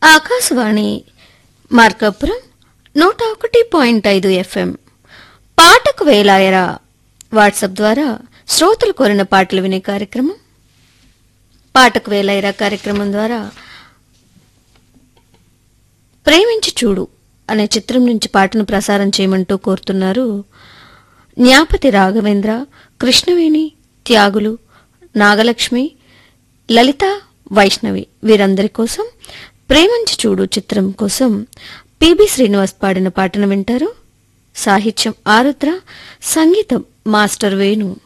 ఆకాశవాణి మార్కాపురం నూట ఒకటి పాయింట్ ఐదు ఎఫ్ఎం పాటకు వేలాయరా వాట్సాప్ ద్వారా శ్రోతలు కోరిన పాటలు వినే కార్యక్రమం పాటకు వేలాయరా కార్యక్రమం ద్వారా ప్రేమించి చూడు అనే చిత్రం నుంచి పాటను ప్రసారం చేయమంటూ కోరుతున్నారు జ్ఞాపతి రాఘవేంద్ర కృష్ణవేణి త్యాగులు నాగలక్ష్మి లలిత వైష్ణవి వీరందరి కోసం ప్రేమించి చూడు చిత్రం కోసం పిబి శ్రీనివాస్ పాడిన పాటను వింటారు సాహిత్యం ఆరుద్ర సంగీతం మాస్టర్ వేణు